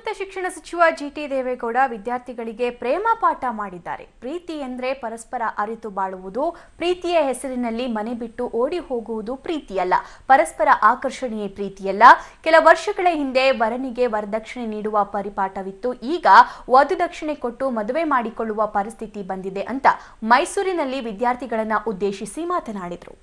ಉನ್ನತ ಶಿಕ್ಷಣ ಸಚಿವ ಜಿಟಿ ದೇವೇಗೌಡ ವಿದ್ಯಾರ್ಥಿಗಳಿಗೆ ಪ್ರೇಮ ಪಾಠ ಮಾಡಿದ್ದಾರೆ ಪ್ರೀತಿ ಎಂದ್ರೆ ಪರಸ್ಪರ ಅರಿತು ಬಾಳುವುದು ಪ್ರೀತಿಯ ಹೆಸರಿನಲ್ಲಿ ಮನೆ ಬಿಟ್ಟು ಓಡಿ ಹೋಗುವುದು ಪ್ರೀತಿಯಲ್ಲ ಪರಸ್ಪರ ಆಕರ್ಷಣೆಯೇ ಪ್ರೀತಿಯಲ್ಲ ಕೆಲ ವರ್ಷಗಳ ಹಿಂದೆ ವರನಿಗೆ ವರದಕ್ಷಿಣೆ ನೀಡುವ ಪರಿಪಾಠವಿತ್ತು ಈಗ ವಧುದಕ್ಷಿಣೆ ಕೊಟ್ಟು ಮದುವೆ ಮಾಡಿಕೊಳ್ಳುವ ಪರಿಸ್ಥಿತಿ ಬಂದಿದೆ ಅಂತ ಮೈಸೂರಿನಲ್ಲಿ ವಿದ್ಯಾರ್ಥಿಗಳನ್ನ ಉದ್ದೇಶಿಸಿ ಮಾತನಾಡಿದರು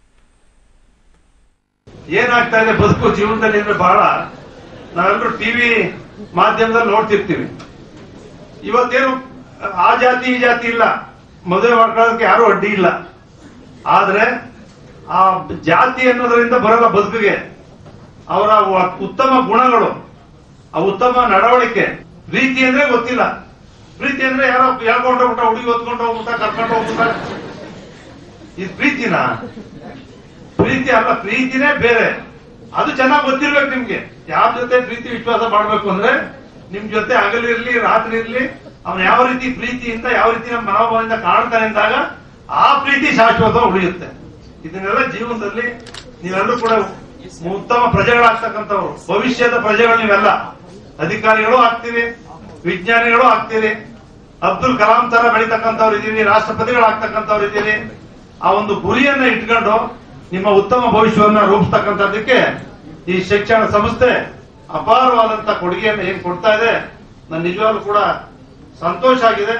ಏನಾಗ್ತಾ ಇದೆ ಬದುಕು ಜೀವನದಲ್ಲಿ ಅಂದ್ರೆ ಬಹಳ ನಾವೆಲ್ಲರೂ ಟಿವಿ ಮಾಧ್ಯಮದಲ್ಲಿ ನೋಡ್ತಿರ್ತೀವಿ ಇವತ್ತೇನು ಆ ಜಾತಿ ಈ ಜಾತಿ ಇಲ್ಲ ಮದುವೆ ಮಾಡ್ಕೊಳ್ಳೋದಕ್ಕೆ ಯಾರು ಅಡ್ಡಿ ಇಲ್ಲ ಆದ್ರೆ ಆ ಜಾತಿ ಅನ್ನೋದ್ರಿಂದ ಬರಲ್ಲ ಬದುಕಿಗೆ ಅವರ ಉತ್ತಮ ಗುಣಗಳು ಆ ಉತ್ತಮ ನಡವಳಿಕೆ ಪ್ರೀತಿ ಅಂದ್ರೆ ಗೊತ್ತಿಲ್ಲ ಪ್ರೀತಿ ಅಂದ್ರೆ ಯಾರೋ ಹೇಳ್ಕೊಂಡು ಹೋಗ್ಬಿಟ್ಟ ಹುಡುಗಿ ಹೊತ್ಕೊಂಡು ಹೋಗ್ಬಿಟ್ಟ ಕರ್ಕೊಂಡು ಹೋಗ್ಬಿಟ್ಟ ಇದು ಪ್ರೀತಿನಾ ಪ್ರೀತಿ ಅಲ್ಲ ಪ್ರೀತಿನೇ ಬೇರೆ ಅದು ಚೆನ್ನಾಗಿ ಗೊತ್ತಿರ್ಬೇಕು ನಿಮ್ಗೆ ಯಾರ ಜೊತೆ ಪ್ರೀತಿ ವಿಶ್ವಾಸ ಮಾಡ್ಬೇಕು ಅಂದ್ರೆ ನಿಮ್ ಜೊತೆ ಹಗಲಿರ್ಲಿ ರಾತ್ರಿ ಇರ್ಲಿ ಅವನ್ ಯಾವ ರೀತಿ ಪ್ರೀತಿಯಿಂದ ಯಾವ ರೀತಿ ನಮ್ಮ ಮನೋಭಾವದಿಂದ ಕಾಣ್ತಾನೆ ಅಂದಾಗ ಆ ಪ್ರೀತಿ ಶಾಶ್ವತ ಉಳಿಯುತ್ತೆ ಇದನ್ನೆಲ್ಲ ಜೀವನದಲ್ಲಿ ನೀವೆಲ್ಲರೂ ಕೂಡ ಉತ್ತಮ ಪ್ರಜೆಗಳಾಗ್ತಕ್ಕಂಥವ್ರು ಭವಿಷ್ಯದ ಪ್ರಜೆಗಳು ನೀವೆಲ್ಲ ಅಧಿಕಾರಿಗಳು ಆಗ್ತೀರಿ ವಿಜ್ಞಾನಿಗಳು ಆಗ್ತೀರಿ ಅಬ್ದುಲ್ ಕಲಾಂ ತರ ಬೆಳಿತಕ್ಕಂಥವ್ರು ಇದ್ದೀರಿ ರಾಷ್ಟ್ರಪತಿಗಳಾಗ್ತಕ್ಕಂಥವ್ರು ಇದ್ದೀರಿ ಆ ಒಂದು ಗುರಿಯನ್ನ ಇಟ್ಕೊಂಡು ನಿಮ್ಮ ಉತ್ತಮ ಭವಿಷ್ಯವನ್ನ ರೂಪಿಸ್ತಕ್ಕಂಥದ್ದಕ್ಕೆ ಈ ಶಿಕ್ಷಣ ಸಂಸ್ಥೆ ಅಪಾರವಾದಂತ ಕೊಡುಗೆಯನ್ನು ಏನ್ ಕೊಡ್ತಾ ಇದೆ ನನ್ ನಿಜವಾಗ್ಲೂ ಕೂಡ ಸಂತೋಷ ಆಗಿದೆ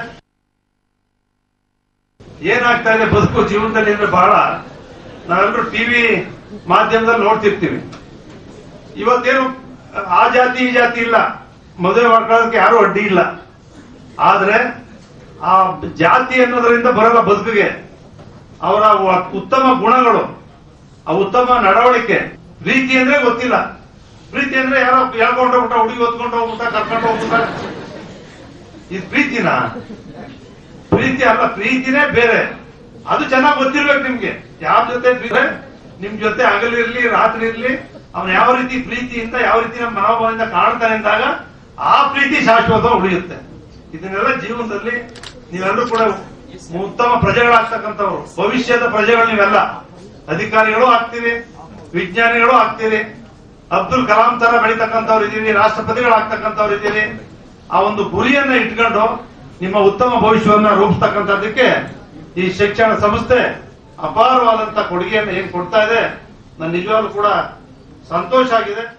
ಏನಾಗ್ತಾ ಇದೆ ಬದುಕು ಜೀವನದಲ್ಲಿ ಅಂದ್ರೆ ಬಹಳ ನಾವೆಲ್ಲರೂ ಟಿವಿ ಮಾಧ್ಯಮದಲ್ಲಿ ನೋಡ್ತಿರ್ತೀವಿ ಇವತ್ತೇನು ಆ ಜಾತಿ ಈ ಜಾತಿ ಇಲ್ಲ ಮದುವೆ ಮಾಡ್ಕೊಳ್ಳೋದಕ್ಕೆ ಯಾರು ಅಡ್ಡಿ ಇಲ್ಲ ಆದ್ರೆ ಆ ಜಾತಿ ಅನ್ನೋದ್ರಿಂದ ಬರಲ್ಲ ಬದುಕಿಗೆ ಅವರ ಉತ್ತಮ ಗುಣಗಳು ಆ ಉತ್ತಮ ನಡವಳಿಕೆ ಪ್ರೀತಿ ಅಂದ್ರೆ ಗೊತ್ತಿಲ್ಲ ಪ್ರೀತಿ ಅಂದ್ರೆ ಯಾರೋ ಹೇಳ್ಕೊಂಡು ಹೋಗ್ಬಿಟ್ಟ ಹುಡುಗಿ ಹೊತ್ಕೊಂಡು ಹೋಗ್ಬಿಟ್ಟ ಕರ್ಕೊಂಡು ಹೋಗ್ಬಿಟ್ಟ ಇದು ಪ್ರೀತಿನಾ ಪ್ರೀತಿ ಅಲ್ಲ ಪ್ರೀತಿನೇ ಬೇರೆ ಅದು ಚೆನ್ನಾಗಿ ಗೊತ್ತಿರ್ಬೇಕು ನಿಮ್ಗೆ ಯಾರ ಜೊತೆ ಪ್ರೀತಿ ನಿಮ್ ಜೊತೆ ಹಗಲಿರ್ಲಿ ರಾತ್ರಿ ಇರ್ಲಿ ಅವನ್ ಯಾವ ರೀತಿ ಪ್ರೀತಿಯಿಂದ ಯಾವ ರೀತಿ ನಮ್ಮ ಮನೋಭಾವದಿಂದ ಕಾಣ್ತಾನೆ ಅಂದಾಗ ಆ ಪ್ರೀತಿ ಶಾಶ್ವತ ಉಳಿಯುತ್ತೆ ಇದನ್ನೆಲ್ಲ ಜೀವನದಲ್ಲಿ ನೀವೆಲ್ಲರೂ ಕೂಡ ಉತ್ತಮ ಪ್ರಜೆಗಳಾಗ್ತಕ್ಕಂಥವ್ರು ಭವಿಷ್ಯದ ಪ್ರಜೆಗಳು ನೀವೆಲ್ಲ ಅಧಿಕಾರಿಗಳು ಆಗ್ತೀರಿ ವಿಜ್ಞಾನಿಗಳು ಆಗ್ತೀರಿ ಅಬ್ದುಲ್ ಕಲಾಂ ತರ ಬೆಳಿತಕ್ಕಂಥವ್ರು ಇದ್ದೀರಿ ರಾಷ್ಟ್ರಪತಿಗಳಾಗ್ತಕ್ಕಂಥವ್ರು ಇದ್ದೀರಿ ಆ ಒಂದು ಗುರಿಯನ್ನ ಇಟ್ಕೊಂಡು ನಿಮ್ಮ ಉತ್ತಮ ಭವಿಷ್ಯವನ್ನ ರೂಪಿಸ್ತಕ್ಕಂಥದ್ದಕ್ಕೆ ಈ ಶಿಕ್ಷಣ ಸಂಸ್ಥೆ ಅಪಾರವಾದಂತ ಕೊಡುಗೆಯನ್ನು ಏನ್ ಕೊಡ್ತಾ ಇದೆ ನನ್ ನಿಜವಾಗ್ಲೂ ಕೂಡ ಸಂತೋಷ ಆಗಿದೆ